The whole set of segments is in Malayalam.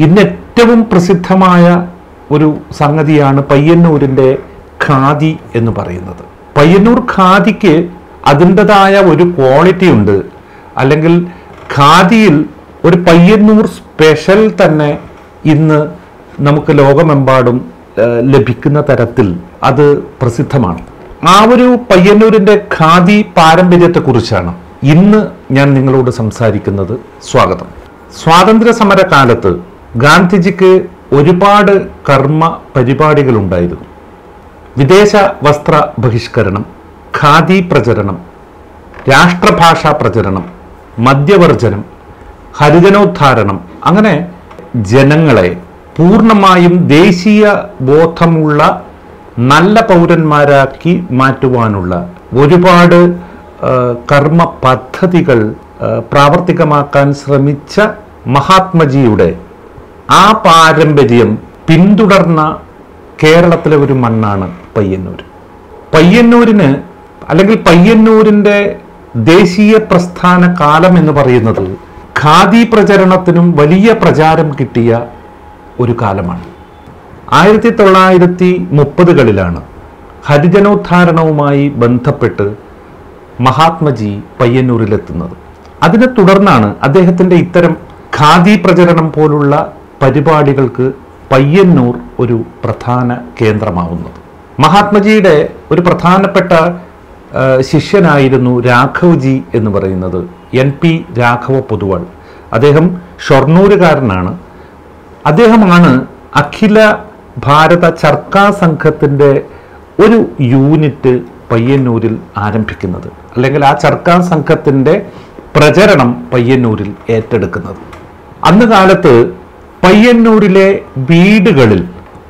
ഇന്ന് ഏറ്റവും പ്രസിദ്ധമായ ഒരു സംഗതിയാണ് പയ്യന്നൂരിൻ്റെ ഖാദി എന്ന് പറയുന്നത് പയ്യന്നൂർ ഖാദിക്ക് അതിൻ്റെതായ ഒരു ക്വാളിറ്റി ഉണ്ട് അല്ലെങ്കിൽ ഖാദിയിൽ ഒരു പയ്യന്നൂർ സ്പെഷ്യൽ തന്നെ ഇന്ന് നമുക്ക് ലോകമെമ്പാടും ആ, ലഭിക്കുന്ന തരത്തിൽ അത് പ്രസിദ്ധമാണ് ആ ഒരു പയ്യന്നൂരിൻ്റെ ഖാദി പാരമ്പര്യത്തെക്കുറിച്ചാണ് ഇന്ന് ഞാൻ നിങ്ങളോട് സംസാരിക്കുന്നത് സ്വാഗതം സ്വാതന്ത്ര്യ സമര കാലത്ത് ഗാന്ധിജിക്ക് ഒരുപാട് കർമ്മ പരിപാടികളുണ്ടായിരുന്നു വിദേശ വസ്ത്ര ബഹിഷ്കരണം ഖാദി പ്രചരണം രാഷ്ട്രഭാഷാ പ്രചരണം മദ്യവർജനം ഹരിജനോദ്ധാരണം അങ്ങനെ ജനങ്ങളെ പൂർണ്ണമായും ദേശീയ ബോധമുള്ള നല്ല പൗരന്മാരാക്കി മാറ്റുവാനുള്ള ഒരുപാട് ആ, കർമ്മ പദ്ധതികൾ ആ, പ്രാവർത്തികമാക്കാൻ ശ്രമിച്ച മഹാത്മജിയുടെ ആ പാരമ്പര്യം പിന്തുടർന്ന കേരളത്തിലെ ഒരു മണ്ണാണ് പയ്യന്നൂർ പയ്യന്നൂരിന് അല്ലെങ്കിൽ പയ്യന്നൂരിൻ്റെ ദേശീയ പ്രസ്ഥാന കാലം എന്ന് പറയുന്നത് ഖാദി പ്രചരണത്തിനും വലിയ പ്രചാരം കിട്ടിയ ഒരു കാലമാണ് ആയിരത്തി തൊള്ളായിരത്തി മുപ്പതുകളിലാണ് ഹരിജനോദ്ധാരണവുമായി ബന്ധപ്പെട്ട് മഹാത്മജി പയ്യന്നൂരിലെത്തുന്നത് അതിനെ തുടർന്നാണ് അദ്ദേഹത്തിൻ്റെ ഇത്തരം ഖാദി പ്രചരണം പോലുള്ള പരിപാടികൾക്ക് പയ്യന്നൂർ ഒരു പ്രധാന കേന്ദ്രമാവുന്നത് മഹാത്മജിയുടെ ഒരു പ്രധാനപ്പെട്ട ആ, ശിഷ്യനായിരുന്നു രാഘവ്ജി എന്ന് പറയുന്നത് എൻ പി രാഘവ പൊതുവാൾ അദ്ദേഹം ഷൊർണൂരുകാരനാണ് അദ്ദേഹമാണ് അഖില ഭാരത ചർക്കാ സംഘത്തിൻ്റെ ഒരു യൂണിറ്റ് പയ്യന്നൂരിൽ ആരംഭിക്കുന്നത് അല്ലെങ്കിൽ ആ ചർക്കാ സംഘത്തിൻ്റെ പ്രചരണം പയ്യന്നൂരിൽ ഏറ്റെടുക്കുന്നത് അന്ന് കാലത്ത് പയ്യന്നൂരിലെ വീടുകളിൽ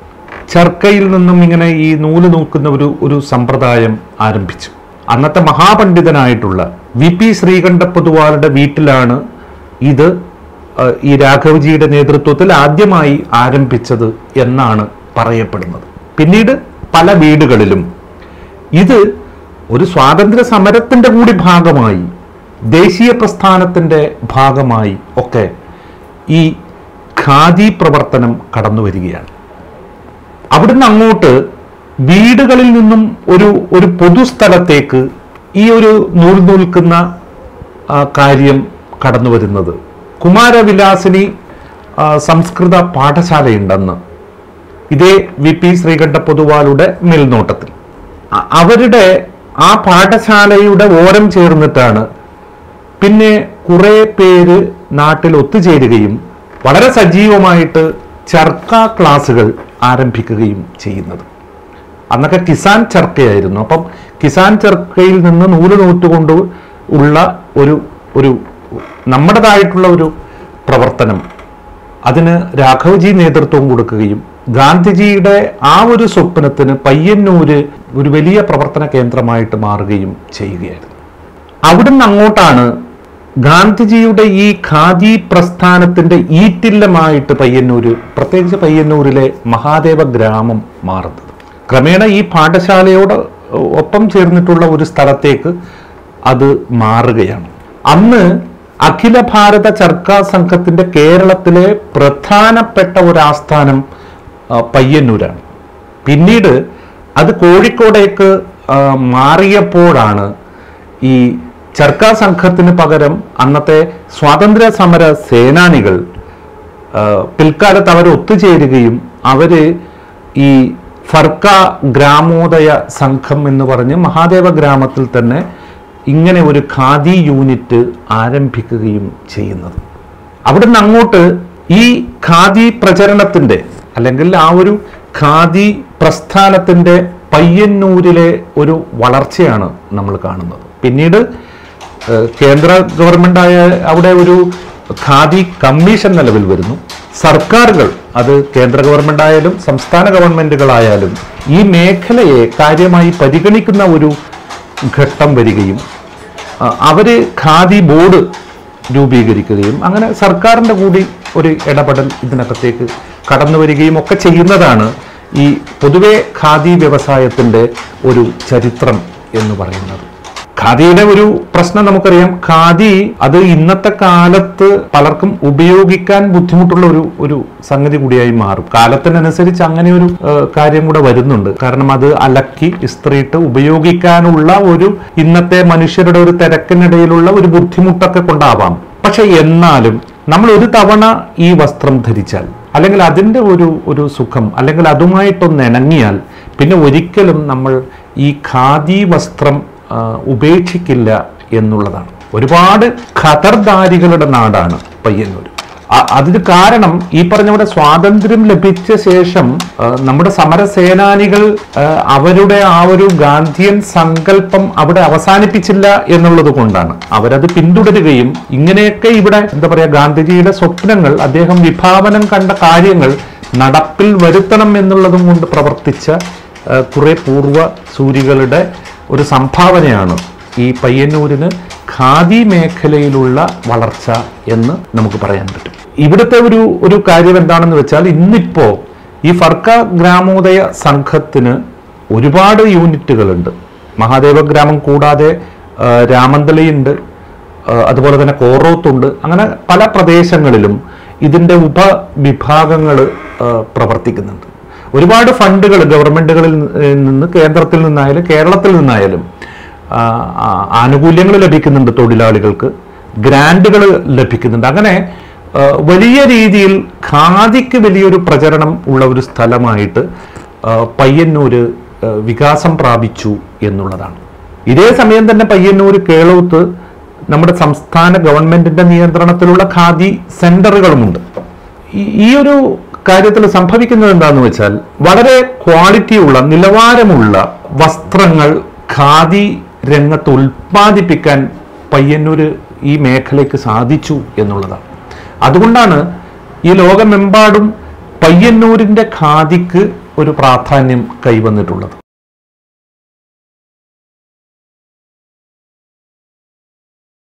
ചർക്കയിൽ നിന്നും ഇങ്ങനെ ഈ നൂല് നൂക്കുന്ന ഒരു ഒരു സമ്പ്രദായം ആരംഭിച്ചു അന്നത്തെ മഹാപണ്ഡിതനായിട്ടുള്ള വി പി ശ്രീകണ്ഠ പൊതുവാളുടെ വീട്ടിലാണ് ഇത് ഏഹ്, ഈ രാഘവ്ജിയുടെ നേതൃത്വത്തിൽ ആദ്യമായി ആരംഭിച്ചത് എന്നാണ് പറയപ്പെടുന്നത് പിന്നീട് പല വീടുകളിലും ഇത് ഒരു സ്വാതന്ത്ര്യ സമരത്തിന്റെ കൂടി ഭാഗമായി ദേശീയ പ്രസ്ഥാനത്തിന്റെ ഭാഗമായി ഒക്കെ ഈ ഖാദി പ്രവർത്തനം കടന്നു വരികയാണ് അവിടുന്ന് അങ്ങോട്ട് വീടുകളിൽ നിന്നും ഒരു ഒരു പൊതുസ്ഥലത്തേക്ക് ഈ ഒരു നൂൽ നൂൽക്കുന്ന ആ, കാര്യം കടന്നു വരുന്നത് കുമാരവിലാസിനി ആ, സംസ്കൃത പാഠശാലയുണ്ടെന്ന് ഇതേ വി പി ശ്രീകണ്ഠ പൊതുവാളുടെ മേൽനോട്ടത്തിൽ അ- അവരുടെ ആ പാഠശാലയുടെ ഓരം ചേർന്നിട്ടാണ് പിന്നെ കുറെ പേര് നാട്ടിൽ ഒത്തുചേരുകയും വളരെ സജീവമായിട്ട് ചർക്ക ക്ലാസ്സുകൾ ആരംഭിക്കുകയും ചെയ്യുന്നത് അന്നൊക്കെ കിസാൻ ചർക്കയായിരുന്നു അപ്പം കിസാൻ ചർക്കയിൽ നിന്ന് നൂല് നൂറ്റുകൊണ്ട് ഉള്ള ഒരു ഒരു നമ്മുടേതായിട്ടുള്ള ഒരു പ്രവർത്തനം അതിന് രാഘവജി നേതൃത്വം കൊടുക്കുകയും ഗാന്ധിജിയുടെ ആ ഒരു സ്വപ്നത്തിന് പയ്യന്നൂര് ഒരു വലിയ പ്രവർത്തന കേന്ദ്രമായിട്ട് മാറുകയും ചെയ്യുകയായിരുന്നു അവിടുന്ന് അങ്ങോട്ടാണ് ഗാന്ധിജിയുടെ ഈ ഖാദി പ്രസ്ഥാനത്തിന്റെ ഈറ്റില്ലമായിട്ട് പയ്യന്നൂര് പ്രത്യേകിച്ച് പയ്യന്നൂരിലെ മഹാദേവ ഗ്രാമം മാറുന്നത് ക്രമേണ ഈ പാഠശാലയോട് ഒപ്പം ചേർന്നിട്ടുള്ള ഒരു സ്ഥലത്തേക്ക് അത് മാറുകയാണ് അന്ന് അഖില ഭാരത ചർക്കാ സംഘത്തിന്റെ കേരളത്തിലെ പ്രധാനപ്പെട്ട ഒരു ആസ്ഥാനം ആ, പയ്യന്നൂരാണ് പിന്നീട് അത് കോഴിക്കോടേക്ക് ആ, മാറിയപ്പോഴാണ് ഈ ചർക്കാ സംഘത്തിന് പകരം അന്നത്തെ സ്വാതന്ത്ര്യ സമര സേനാനികൾ ആ, പിൽക്കാലത്ത് അവർ ഒത്തുചേരുകയും അവര് ഈ ഫർക്ക ഗ്രാമോദയ സംഘം എന്ന് പറഞ്ഞ് മഹാദേവ ഗ്രാമത്തിൽ തന്നെ ഇങ്ങനെ ഒരു ഖാദി യൂണിറ്റ് ആരംഭിക്കുകയും ചെയ്യുന്നത് അവിടുന്ന് അങ്ങോട്ട് ഈ ഖാദി പ്രചരണത്തിന്റെ അല്ലെങ്കിൽ ആ ഒരു ഖാദി പ്രസ്ഥാനത്തിന്റെ പയ്യന്നൂരിലെ ഒരു വളർച്ചയാണ് നമ്മൾ കാണുന്നത് പിന്നീട് ഏഹ്, കേന്ദ്ര ഗവൺമെന്റായ അവിടെ ഒരു ഖാദി കമ്മീഷൻ നിലവിൽ വരുന്നു സർക്കാരുകൾ അത് കേന്ദ്ര ഗവൺമെന്റ് ആയാലും സംസ്ഥാന ഗവൺമെന്റുകളായാലും ഈ മേഖലയെ കാര്യമായി പരിഗണിക്കുന്ന ഒരു ഘട്ടം വരികയും ആ, അവര് ഖാദി ബോർഡ് രൂപീകരിക്കുകയും അങ്ങനെ സർക്കാരിൻ്റെ കൂടി ഒരു ഇടപെടൽ ഇതിനകത്തേക്ക് കടന്നു വരികയും ഒക്കെ ചെയ്യുന്നതാണ് ഈ പൊതുവെ ഖാദി വ്യവസായത്തിൻ്റെ ഒരു ചരിത്രം എന്ന് പറയുന്നത് ഖാദിയുടെ ഒരു പ്രശ്നം നമുക്കറിയാം ഖാദി അത് ഇന്നത്തെ കാലത്ത് പലർക്കും ഉപയോഗിക്കാൻ ബുദ്ധിമുട്ടുള്ള ഒരു ഒരു സംഗതി കൂടിയായി മാറും കാലത്തിനനുസരിച്ച് അങ്ങനെ ഒരു ഏഹ്, കാര്യം കൂടെ വരുന്നുണ്ട് കാരണം അത് അലക്കി ഇസ്ത്രീയിട്ട് ഉപയോഗിക്കാനുള്ള ഒരു ഇന്നത്തെ മനുഷ്യരുടെ ഒരു തിരക്കിനിടയിലുള്ള ഒരു ബുദ്ധിമുട്ടൊക്കെ കൊണ്ടാവാം പക്ഷെ എന്നാലും നമ്മൾ ഒരു തവണ ഈ വസ്ത്രം ധരിച്ചാൽ അല്ലെങ്കിൽ അതിൻ്റെ ഒരു ഒരു സുഖം അല്ലെങ്കിൽ അതുമായിട്ടൊന്ന് ഇണങ്ങിയാൽ പിന്നെ ഒരിക്കലും നമ്മൾ ഈ ഖാദി വസ്ത്രം ആ, ഉപേക്ഷിക്കില്ല എന്നുള്ളതാണ് ഒരുപാട് ഖദർദാരികളുടെ നാടാണ് പയ്യന്നൂർ അ- അതിന് കാരണം ഈ പറഞ്ഞ പോലെ സ്വാതന്ത്ര്യം ലഭിച്ച ശേഷം ആ, നമ്മുടെ സമരസേനാനികൾ ആ, അവരുടെ ആ ഒരു ഗാന്ധിയൻ സങ്കല്പം അവിടെ അവസാനിപ്പിച്ചില്ല എന്നുള്ളത് കൊണ്ടാണ് അവരത് പിന്തുടരുകയും ഇങ്ങനെയൊക്കെ ഇവിടെ എന്താ പറയാ ഗാന്ധിജിയുടെ സ്വപ്നങ്ങൾ അദ്ദേഹം വിഭാവനം കണ്ട കാര്യങ്ങൾ നടപ്പിൽ വരുത്തണം എന്നുള്ളതും കൊണ്ട് പ്രവർത്തിച്ച ആ, കുറെ പൂർവ്വ സൂരികളുടെ ഒരു സംഭാവനയാണ് ഈ പയ്യന്നൂരിന് ഖാദി മേഖലയിലുള്ള വളർച്ച എന്ന് നമുക്ക് പറയാൻ പറ്റും ഇവിടുത്തെ ഒരു ഒരു കാര്യം എന്താണെന്ന് വെച്ചാൽ ഇന്നിപ്പോ ഈ ഫർക്ക ഗ്രാമോദയ സംഘത്തിന് ഒരുപാട് യൂണിറ്റുകളുണ്ട് മഹാദേവ ഗ്രാമം കൂടാതെ ആ, രാമന്തളിയുണ്ട് ആ, അതുപോലെ തന്നെ കോറോത്തുണ്ട് അങ്ങനെ പല പ്രദേശങ്ങളിലും ഇതിൻ്റെ ഉപവിഭാഗങ്ങൾ പ്രവർത്തിക്കുന്നുണ്ട് ഒരുപാട് ഫണ്ടുകൾ ഗവൺമെന്റുകളിൽ നിന്ന് കേന്ദ്രത്തിൽ നിന്നായാലും കേരളത്തിൽ നിന്നായാലും ആ, ആ, ആനുകൂല്യങ്ങൾ ലഭിക്കുന്നുണ്ട് തൊഴിലാളികൾക്ക് ഗ്രാൻഡുകൾ ലഭിക്കുന്നുണ്ട് അങ്ങനെ ആ, വലിയ രീതിയിൽ ഖാദിക്ക് വലിയൊരു പ്രചരണം ഉള്ള ഒരു സ്ഥലമായിട്ട് ആ, പയ്യന്നൂര് ആ, വികാസം പ്രാപിച്ചു എന്നുള്ളതാണ് ഇതേ സമയം തന്നെ പയ്യന്നൂർ കേളൂത്ത് നമ്മുടെ സംസ്ഥാന ഗവൺമെന്റിന്റെ നിയന്ത്രണത്തിലുള്ള ഖാദി സെന്ററുകളുമുണ്ട് ഈ- ഈ ഒരു കാര്യത്തിൽ സംഭവിക്കുന്നത് എന്താന്ന് വെച്ചാൽ വളരെ ക്വാളിറ്റിയുള്ള നിലവാരമുള്ള വസ്ത്രങ്ങൾ ഖാദി രംഗത്ത് ഉൽപ്പാദിപ്പിക്കാൻ പയ്യന്നൂര് ഈ മേഖലയ്ക്ക് സാധിച്ചു എന്നുള്ളതാണ് അതുകൊണ്ടാണ് ഈ ലോകമെമ്പാടും പയ്യന്നൂരിന്റെ ഖാദിക്ക് ഒരു പ്രാധാന്യം കൈവന്നിട്ടുള്ളത്